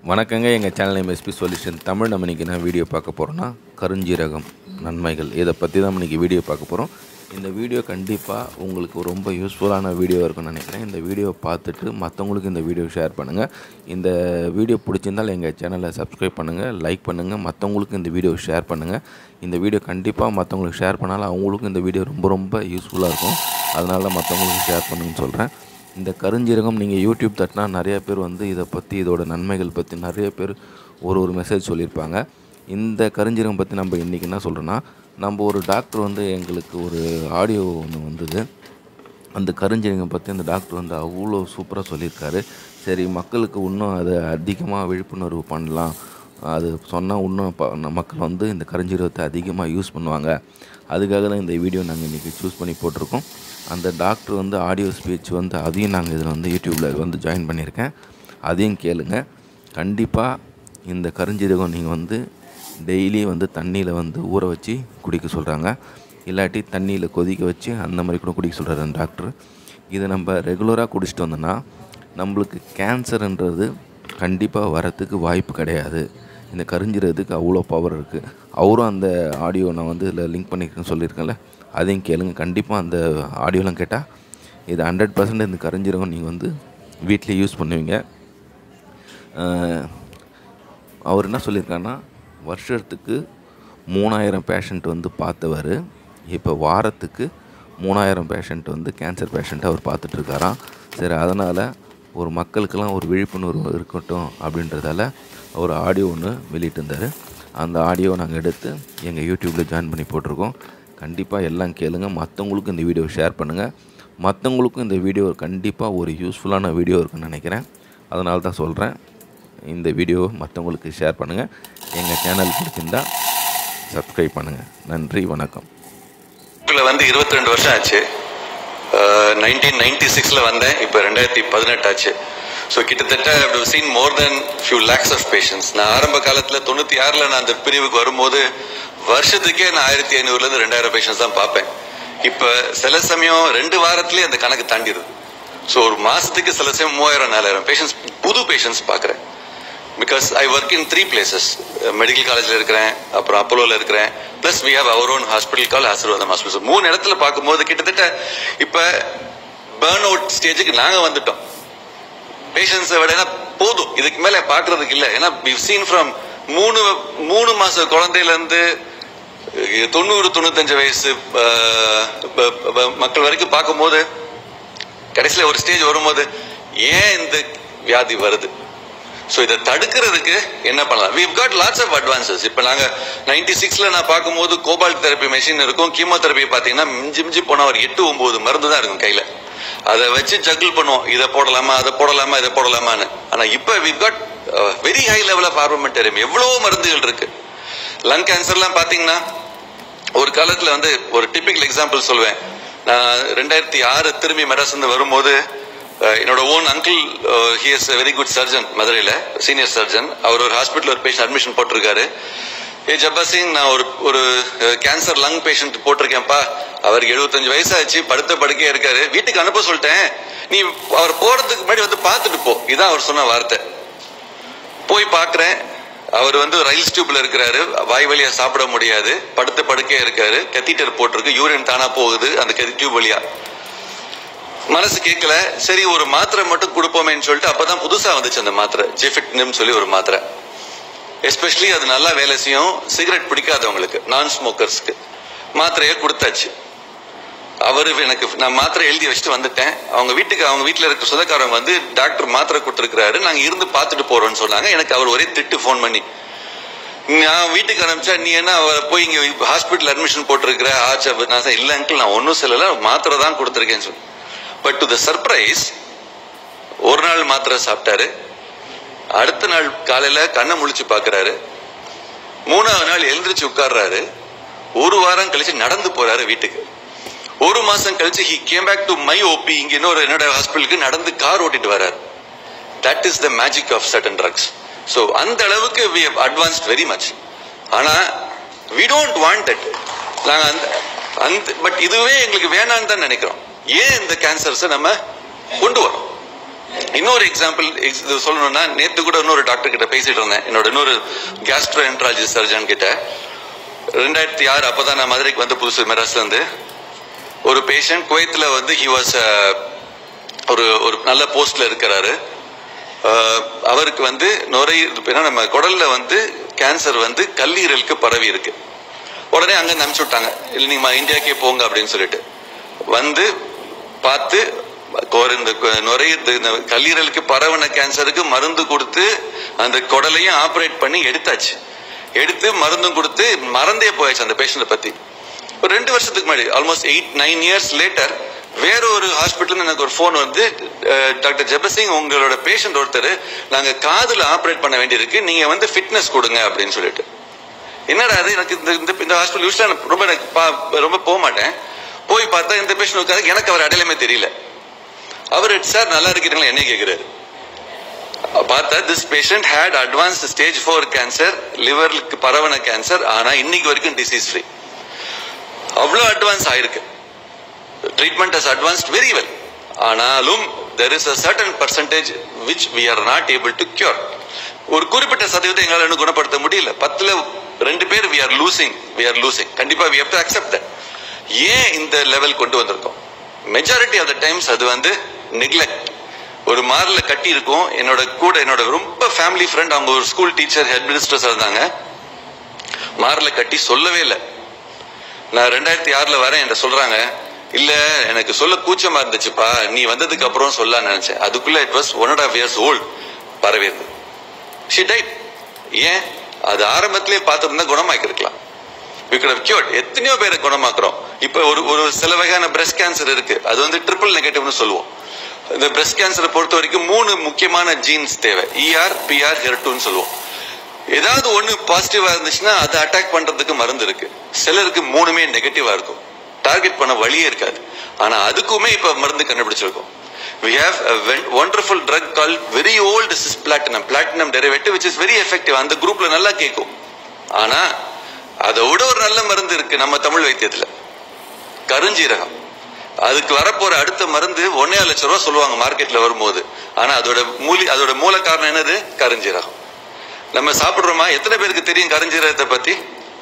வணக்கங்க எங்கள் channel name SP solution Tamil நம்ம இன்றைக்கி என்ன வீடியோ பார்க்க போகிறோன்னா கருஞ்சீரகம் நன்மைகள் இதை பற்றி தான் இன்றைக்கி வீடியோ பார்க்க போகிறோம் இந்த வீடியோ கண்டிப்பாக உங்களுக்கு ரொம்ப யூஸ்ஃபுல்லான வீடியோ இருக்கும்னு நினைக்கிறேன் இந்த வீடியோவை பார்த்துட்டு மற்றவங்களுக்கு இந்த வீடியோ ஷேர் பண்ணுங்கள் இந்த வீடியோ பிடிச்சிருந்தால் எங்கள் சேனலை சப்ஸ்கிரைப் பண்ணுங்கள் லைக் பண்ணுங்கள் மற்றவங்களுக்கு இந்த வீடியோ ஷேர் பண்ணுங்கள் இந்த வீடியோ கண்டிப்பாக மற்றவங்களுக்கு ஷேர் பண்ணாலும் அவங்களுக்கும் இந்த வீடியோ ரொம்ப ரொம்ப யூஸ்ஃபுல்லாக இருக்கும் அதனால மற்றவங்களுக்கு ஷேர் பண்ணுங்கன்னு சொல்கிறேன் இந்த கருஞ்சீரகம் நீங்கள் யூடியூப் தட்டினா நிறைய பேர் வந்து இதை பற்றி இதோட நன்மைகள் பற்றி நிறைய பேர் ஒரு ஒரு மெசேஜ் சொல்லியிருப்பாங்க இந்த கருஞ்சீரகம் பற்றி நம்ம இன்றைக்கி என்ன சொல்கிறோன்னா நம்ம ஒரு டாக்டர் வந்து எங்களுக்கு ஒரு ஆடியோ ஒன்று வந்தது அந்த கருஞ்சீரகம் பற்றி அந்த டாக்டர் வந்து அவ்வளோ சூப்பராக சொல்லியிருக்காரு சரி மக்களுக்கு இன்னும் அதை அதிகமாக விழிப்புணர்வு பண்ணலாம் அது சொன்னால் இன்னும் ப மக்கள் வந்து இந்த கருஞ்சீரகத்தை அதிகமாக யூஸ் பண்ணுவாங்க அதுக்காக தான் இந்த வீடியோ நாங்கள் இன்றைக்கி சூஸ் பண்ணி போட்டிருக்கோம் அந்த டாக்டர் வந்து ஆடியோ ஸ்பீச் வந்து அதையும் நாங்கள் இதில் வந்து யூடியூப்பில் வந்து ஜாயின் பண்ணியிருக்கேன் அதையும் கேளுங்க கண்டிப்பாக இந்த கருஞ்சீரகம் நீங்கள் வந்து டெய்லி வந்து தண்ணியில் வந்து ஊற வச்சு குடிக்க சொல்கிறாங்க இல்லாட்டி தண்ணியில் கொதிக்க வச்சு அந்த மாதிரி கூட குடிக்க சொல்கிறாரு அந்த டாக்டர் இதை நம்ம ரெகுலராக குடிச்சிட்டு வந்தோன்னா நம்மளுக்கு கேன்சர்ன்றது கண்டிப்பாக வரத்துக்கு வாய்ப்பு கிடையாது இந்த கரிஞ்சிறதுக்கு அவ்வளோ பவர் இருக்குது அவரும் அந்த ஆடியோ நான் வந்து இதில் லிங்க் பண்ணியிருக்கேன்னு சொல்லியிருக்கேன்ல அதையும் கேளுங்க கண்டிப்பாக அந்த ஆடியோலாம் கேட்டால் இது ஹண்ட்ரட் பர்சன்ட் இந்த கரிஞ்சீரகம் நீங்கள் வந்து வீட்டிலே யூஸ் பண்ணுவீங்க அஹ், அவர் என்ன சொல்லியிருக்காருன்னா வருஷத்துக்கு மூணாயிரம் பேஷண்ட் வந்து பார்த்தவர் இப்போ வாரத்துக்கு மூணாயிரம் பேஷண்ட் வந்து கேன்சர் பேஷண்ட்டை அவர் பார்த்துட்ருக்காராம் சரி அதனால் ஒரு மக்களுக்கெல்லாம் ஒரு விழிப்புணர்வு இருக்கட்டும் அப்படின்றதால ஒரு ஆடியோ ஒன்று வெளியிட்டிருந்தார் அந்த ஆடியோ நாங்கள் எடுத்து எங்கள் யூடியூப்பில் ஜாயின் பண்ணி போட்டிருக்கோம் கண்டிப்பாக எல்லாம் கேளுங்க மற்றவங்களுக்கும் இந்த வீடியோ ஷேர் பண்ணுங்கள் மற்றவங்களுக்கும் இந்த வீடியோ கண்டிப்பாக ஒரு யூஸ்ஃபுல்லான வீடியோ இருக்குன்னு நினைக்கிறேன் அதனால தான் சொல்கிறேன் இந்த வீடியோவை மற்றவங்களுக்கு ஷேர் பண்ணுங்கள் எங்கள் சேனல் பிடிச்சிருந்தா சப்ஸ்கிரைப் பண்ணுங்கள் நன்றி வணக்கம் இதுல வந்து இருபத்தி ரெண்டு வருஷம் ஆச்சு நைன்டீன் நைன்டி சிக்ஸ்ல வந்தேன் இப்போ ரெண்டாயிரத்தி பதினெட்டு ஆச்சு ஸோ கிட்டத்தட்ட seen more than few lakhs of patients நான் ஆரம்ப காலத்துல தொண்ணூத்தி ஆறுல நான் அந்த பிரிவுக்கு வரும்போது வருஷத்துக்கே நான் ஆயிரத்தி ஐநூறுல இருந்து ரெண்டாயிரம் பேஷன்ஸ் தான் பார்ப்பேன் இப்ப சில சமயம் ரெண்டு வாரத்திலேயே அந்த கணக்கு தாண்டிடுது ஸோ ஒரு மாசத்துக்கு சில சமயம் மூவாயிரம் நாலாயிரம் பேஷன்ஸ் புது பேஷன்ஸ் பார்க்குறேன் because I work in three places medical காலேஜில் இருக்கிறேன் அப்புறம் அப்போலோவில் இருக்கிறேன் plus we have our own hospital call Aasirvatham hospital மூணு இடத்துல பார்க்கும்போது கிட்டத்தட்ட இப்போ பேர்ன் அவுட் ஸ்டேஜுக்கு நாங்கள் வந்துட்டோம் பேஷன்ஸை விட ஏன்னா போதும் இதுக்கு மேலே பார்க்கறதுக்கு இல்லை ஏன்னா சீன் ஃப்ரம் மூணு மூணு மாச குழந்தையில இருந்து அஹ், தொண்ணூறு தொண்ணூத்தஞ்சு வயசு அஹ், ப- ப- மக்கள் வரைக்கும் பார்க்கும்போது கடைசியில் ஒரு ஸ்டேஜ் வரும்போது ஏன் இந்த வியாதி வருது ஸோ இதை தடுக்கிறதுக்கு என்ன பண்ணலாம் we've got lots of advances இப்போ நாங்கள் நைன்டி சிக்ஸில் நான் பார்க்கும்போது கோபால்ட் தெரப்பி மெஷின் இருக்கும் கீமோதெரப்பி பார்த்தீங்கன்னா மிஞ்சி மிஞ்சி போனால் ஒரு எட்டு ஒம்பது மருந்து தான் இருக்கும் கையில் அதை வச்சு ஜக்கிள் பண்ணுவோம் இதை போடலாமா அதை போடலாமா இதை போடலாமான்னு ஆனால் இப்போ we've got very high level of armamentarium எவ்வளோ மருந்துகள் இருக்கு லங் கேன்சர்லாம் பார்த்தீங்கன்னா ஒரு காலத்துல வந்து ஒரு டிபிக்கல் எக்ஸாம்பிள் சொல்லுவேன் நான் ரெண்டாயிரத்தி ஆறு திரும்பி மெட்ராஸ் வந்து வரும்போது அஹ், என்னோட own uncle he is very good surgeon மதுரையில சீனியர் சர்ஜன் அவர் ஒரு ஹாஸ்பிட்டல் ஒரு பேஷண்ட் அட்மிஷன் போட்டிருக்காரு ஏ ஜப்பா சிங் நான் ஒரு ஒரு கேன்சர் லங் பேஷண்ட் போட்டிருக்கேன்ப்பா அவருக்கு எழுபத்தஞ்சு வயசாச்சு படுத்த படுக்கையா இருக்காரு வீட்டுக்கு அனுப்ப சொல்லிட்டேன் நீ அவர் போறதுக்கு முன்னாடி வந்து பார்த்துட்டு போ இதான் அவர் சொன்ன வார்த்தை போய் பார்க்குறேன் அவர் வந்து ரயில் டியூப்ல இருக்கிறாரு வாய் வழியா சாப்பிட முடியாது படுத்த படுக்கையா இருக்காரு கத்தீட்டர் போட்டிருக்கு யூரின் தானா போகுது அந்த டியூப் வழியா மனசு கேட்கல சரி ஒரு மாத்திரை மட்டும் கொடுப்போமேன்னு சொல்லிட்டு அப்பதான் புதுசா வந்துச்சு அந்த மாத்திரை ஜெஃபிட்னு சொல்லி ஒரு மாத்திரை எஸ்பெஷலி அது நல்லா வேலை செய்யும் சிகரெட் பிடிக்காதவங்களுக்கு நான் ஸ்மோக்கர்ஸ்க்கு மாத்திரையை கொடுத்தாச்சு அவரு எனக்கு நான் மாத்திரை எழுதி வச்சுட்டு வந்துட்டேன் அவங்க வீட்டுக்கு அவங்க வீட்டுல இருக்க சொந்தக்காரங்க வந்து டாக்டர் மாத்திரை கொடுத்துருக்காரு நாங்க இருந்து பார்த்துட்டு போறோம்னு சொன்னாங்க எனக்கு அவர் ஒரே திட்டு ஃபோன் பண்ணி நான் வீட்டுக்கு அனுப்பிச்சா நீ என்ன அவரை போய் இங்க ஹாஸ்பிட்டல் அட்மிஷன் போட்டிருக்கிற ஆச்சு அப்படி நான் சொன்னேன், இல்ல அங்கிள் நான் ஒன்றும் சொல்லல மாத்திரை தான் கொடுத்துருக்கேன்னு சொல்லி பட் டு த சர்ப்ரைஸ் ஒரு நாள் மாத்திரை சாப்பிட்டாரு அடுத்த நாள் காலையில கண்ணை முழிச்சு பாக்குறாரு மூணாவது நாள் எழுந்திரிச்சு உட்கார்றாரு ஒரு வாரம் கழிச்சு நடந்து போறாரு வீட்டுக்கு ஒரு மாசம் கழிச்சு he came back to my OP இங்க இன்னொரு என்னோட ஹாஸ்பிட்டலுக்கு நடந்து கார் ஓட்டிட்டு வராரு that is the magic of certain drugs so அந்த அளவுக்கு we have advanced very much ஆனா வி டோன்ட் வாண்ட் தட் நாங்கள் அந்த அந்த பட் இதுவே எங்களுக்கு வேணான்னு தான் நினைக்கிறோம் ஏன் இந்த கேன்சர்ஸை நம்ம கொண்டு வரோம் இன்னொரு எக்ஸாம்பிள் சொல்லணும்னா நேத்து கூட இன்னொரு டாக்டர் கிட்ட பேசிட்டு இருந்தேன் என்னோட இன்னொரு கேஸ்ட்ரோ என்ட்ராலஜி சர்ஜன் கிட்ட ரெண்டாயிரத்தி ஆறு அப்பதான் நான் மதுரைக்கு வந்து புதுசு மெராஸ்ல இருந்து ஒரு பேஷண்ட் குவைத்துல வந்து ஹி வாஸ் ஒரு ஒரு நல்ல போஸ்ட்ல இருக்கிறாரு அஹ், அவருக்கு வந்து நுரையீரல் ஏன்னா நம்ம குடல்ல வந்து கேன்சர் வந்து கல்லீரலுக்கு பரவி இருக்கு உடனே அங்க அனுப்பிச்சு விட்டாங்க இல்லை நீங்க இந்தியாக்கே போங்க அப்படின்னு சொல்லிட்டு வந்து பார்த்து கோர- இந்த கு- நுரையீரல் இந்த கல்லீரலுக்கு பரவன கேன்சருக்கு மருந்து கொடுத்து அந்த குடலையும் ஆபரேட் பண்ணி எடுத்தாச்சு எடுத்து மருந்தும் கொடுத்து மறந்தே போயாச்சு அந்த பேஷண்ட்டை பத்தி ஒரு ரெண்டு வருஷத்துக்கு முன்னாடி almost eight nine years later வேற ஒரு ஹாஸ்பிட்டல் எனக்கு ஒரு ஃபோன் வந்து டாக்டர் ஜெபசிங் உங்களோட பேஷண்ட் ஒருத்தர் நாங்க காதுல ஆபரேட் பண்ண வேண்டியிருக்கு நீங்க வந்து ஃபிட்னஸ் கொடுங்க அப்படின்னு சொல்லிட்டு என்னடா அது எனக்கு இந்த இந்த இந்த ஹாஸ்பிட்டல் யூஸ்வலா நான் ரொம்ப எனக்கு பா- ரொம்ப போக மாட்டேன் போய் பார்த்தா இந்த பேஷண்ட் உட்காந்து எனக்கு அவர் அடையாளமே தெரியல அவர் சார் நல்லா இருக்கிறீங்களா என்ன கேட்கிறாரு பார்த்தா this patient had advance stage four cancer லிவருக்கு பரவன கேன்சர் ஆனா இன்னைக்கு வரைக்கும் டிசீஸ் ஃப்ரீ அவ்வளோ அட்வான்ஸ் ஆயிருக்கு treatment has advanced very well ஆனாலும் there is a certain percentage which we are not able to cure ஒரு குறிப்பிட்ட சதவீதம் எங்களால் இன்னும் குணப்படுத்த முடியல பத்துல ரெண்டு பேர் we are losing we are losing கண்டிப்பா we have to accept that ஏன் இந்த லெவல் கொண்டு வந்திருக்கோம் மெஜாரிட்டி ஆஃப் த டைம்ஸ் அது வந்து நெக்லெக்ட் ஒரு மார்ல கட்டி இருக்கும் என்னோட கூட என்னோட ரொம்ப ஃபேமிலி ஃப்ரெண்ட் அவங்க ஒரு ஸ்கூல் டீச்சர் ஹெட் மினிஸ்டர்ஸ் இருந்தாங்க மார்ல கட்டி சொல்லவே இல்லை நான் ரெண்டாயிரத்தி ஆறுல வரேன் என்கிட்ட சொல்றாங்க இல்ல எனக்கு சொல்ல கூச்சமா இருந்துச்சுப்பா நீ வந்ததுக்கு அப்புறம் சொல்ல நினைச்சேன் அதுக்குள்ள it was one and half years old பரவியது ஷி டைட் ஏன் அது ஆரம்பத்திலே பார்த்துருந்தா குணமாக்கிருக்கலாம் we could have cured எத்தனையோ பேரை குணமாக்குறோம் இப்ப ஒரு ஒரு சில வகையான பிரஸ்ட் கேன்சர் இருக்கு அது வந்து ட்ரிபிள் நெகட்டிவ்னு சொல்லுவோம் இந்த பிரஸ்ட் கேன்சரை பொறுத்த வரைக்கும் மூணு முக்கியமான ஜீன்ஸ் தேவை இஆர் பிஆர் ஹெர்டூன்னு சொல்லுவோம் ஏதாவது ஒண்ணு பாசிட்டிவா இருந்துச்சுன்னா அதை அட்டாக் பண்றதுக்கு மருந்து இருக்கு சிலருக்கு மூணுமே நெகட்டிவா இருக்கும் டார்கெட் பண்ண வழியே இருக்காது ஆனா அதுக்குமே இப்ப மருந்து கண்டுபிடிச்சிருக்கோம் we have a wen- wonderful drug called very old cisplatinum platinum derivative which is very effective அந்த குரூப்ல நல்லா கேட்கும் ஆனா அதை விட ஒரு நல்ல மருந்து இருக்கு நம்ம தமிழ் வைத்தியத்துல கருஞ்சீரகம் அதுக்கு வரப்போற அடுத்த மருந்து ஒன்னே லட்சம் ரூபா சொல்லுவாங்க மார்க்கெட்ல வரும்போது ஆனா அதோட மூலி அதோட மூல காரணம் என்னது கருஞ்சீரகம் நம்ம சாப்பிடுறோமா எத்தனை பேருக்கு தெரியும் கருஞ்சீரகத்தை பத்தி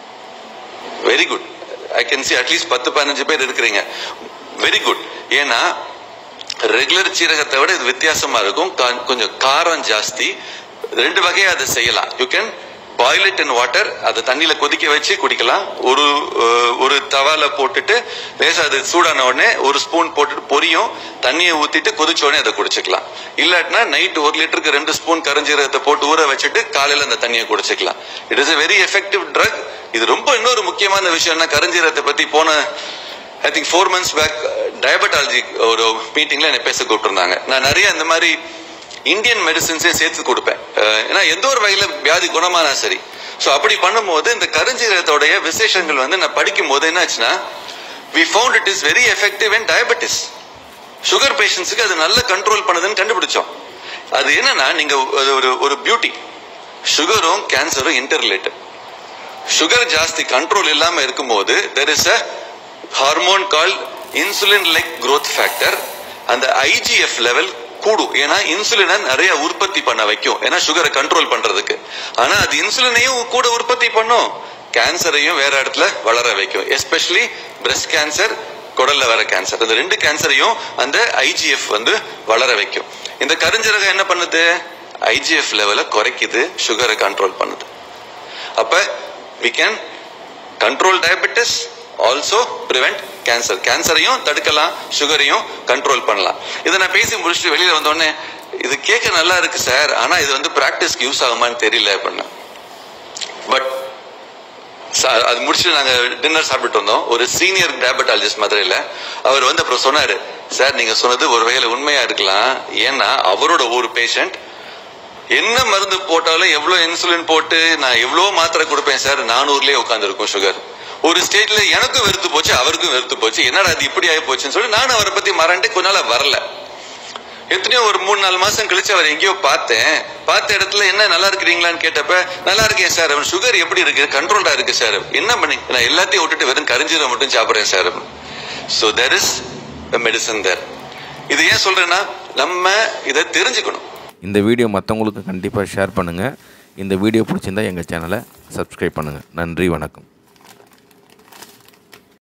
very good I can see at least பத்து பதினஞ்சு பேர் இருக்கிறீங்க வெரி குட் ஏன்னா ரெகுலர் சீரகத்தை விட இது வித்தியாசமா இருக்கும் கா- கொஞ்சம் காரம் ஜாஸ்தி ரெண்டு வகையா அதை செய்யலாம் you can boil it in water அதை தண்ணியில கொதிக்க வச்சு குடிக்கலாம் ஒரு அஹ், ஒரு தவால போட்டுட்டு லேசா அது சூடான உடனே ஒரு ஸ்பூன் போட்டுட்டு பொரியும் தண்ணியை ஊத்திட்டு கொதிச்ச உடனே அதை குடிச்சுக்கலாம் இல்லாட்டினா நைட் ஒரு லிட்டருக்கு ரெண்டு ஸ்பூன் கருஞ்சீரகத்தை போட்டு ஊற வச்சுட்டு காலையில அந்த தண்ணியை குடிச்சுக்கலாம் it is a very effective drug இது ரொம்ப இன்னொரு முக்கியமான விஷயம்னா கருஞ்சீரகத்தை பத்தி போன I think four months back diabetology ஒரு மீட்டிங்ல என்னை பேச கூப்பிட்டுருந்தாங்க நான் நிறைய இந்த மாதிரி இந்தியன் மெடிசின்ஸையும் சேர்த்து கொடுப்பேன் அஹ் ஏன்னா எந்த ஒரு வகையில வியாதி குணமானா சரி ஸோ அப்படி பண்ணும்போது இந்த கருஞ்சீரகத்தோடைய விசேஷங்கள் வந்து நான் படிக்கும் போது என்னாச்சுன்னா we found it is very effective in diabetes sugar பேஷண்ட்ஸுக்கு அது நல்ல கண்ட்ரோல் பண்ணுதுன்னு கண்டுபிடிச்சோம் அது என்னன்னா நீங்க அது ஒரு ஒரு பியூட்டி சுகரும் கேன்சரும் இன்டர் ரிலேட்டட் சுகர் ஜாஸ்தி கண்ட்ரோல் இல்லாம இருக்கும்போது there is a hormone call insulin like growth factor அந்த ஐஜிஎஃப் லெவல் கூடும் ஏன்னா இன்சுலினை நிறைய உற்பத்தி பண்ண வைக்கும் ஏன்னா சுகரை கண்ட்ரோல் பண்றதுக்கு ஆனா அது இன்சுலினையும் கூட உற்பத்தி பண்ணும் கேன்சரையும் வேற இடத்துல வளர வைக்கும் எஸ்பெஷலி பிரஸ்ட் கேன்சர் குடல்ல வர கேன்சர் இந்த ரெண்டு கேன்சரையும் அந்த ஐஜிஎஃப் வந்து வளர வைக்கும் இந்த கருஞ்சீரகம் என்ன பண்ணுது ஐஜிஎஃப் லெவலை குறைக்குது சுகரை கண்ட்ரோல் பண்ணுது அப்ப we can control diabetes also prevent cancer கேன்சரையும் தடுக்கலாம் சுகரையும் கண்ட்ரோல் பண்ணலாம் இதை நான் பேசி முடிச்சுட்டு வெளியில வந்த உடனே இது கேட்க நல்லா இருக்கு சார் ஆனா இது வந்து பிராக்டிஸ்க்கு யூஸ் ஆகுமான்னு தெரியல அப்படின்னா பட் அது முடிச்சுட்டு நாங்க டின்னர் சாப்பிட்டு வந்தோம் ஒரு சீனியர் டயபட்டாலஜிஸ்ட் மதுரையில அவர் வந்து அப்புறம் சொன்னாரு சார் நீங்க சொன்னது ஒரு வகையில உண்மையா இருக்கலாம் ஏன்னா அவரோட ஒரு பேஷண்ட் என்ன மருந்து போட்டாலும் எவ்வளவு இன்சுலின் போட்டு நான் எவ்வளவு மாத்திரை கொடுப்பேன் சார் நானூறுலயே உட்காந்துருக்கும் சுகர் ஒரு ஸ்டேஜ்ல எனக்கும் வெறுத்து போச்சு அவருக்கும் வெறுத்து போச்சு என்னடா அது இப்படி ஆகி போச்சுன்னு சொல்லி நானும் அவரை பத்தி மறந்துட்டு கொஞ்ச நாளா வரல எத்தனையோ ஒரு மூணு நாலு மாசம் கழிச்சு அவர் எங்கேயோ பார்த்தேன் பார்த்த இடத்துல என்ன நல்லா இருக்கிறீங்களான்னு கேட்டப்ப நல்லா இருக்கேன் சார் அவன் சுகர் எப்படி இருக்கு கண்ட்ரோல்டா இருக்கு சார் என்ன பண்ணி நான் எல்லாத்தையும் விட்டுட்டு வெறும் கரிஞ்சீரை மட்டும் சாப்பிடுறேன் sir so there is medicine there இது ஏன் சொல்றேன்னா நம்ம இதை தெரிஞ்சுக்கணும் இந்த வீடியோ மற்றவங்களுக்கு கண்டிப்பாக ஷேர் பண்ணுங்கள் இந்த வீடியோ பிடிச்சிருந்தா எங்கள் சேனலை சப்ஸ்கிரைப் பண்ணுங்கள் நன்றி வணக்கம்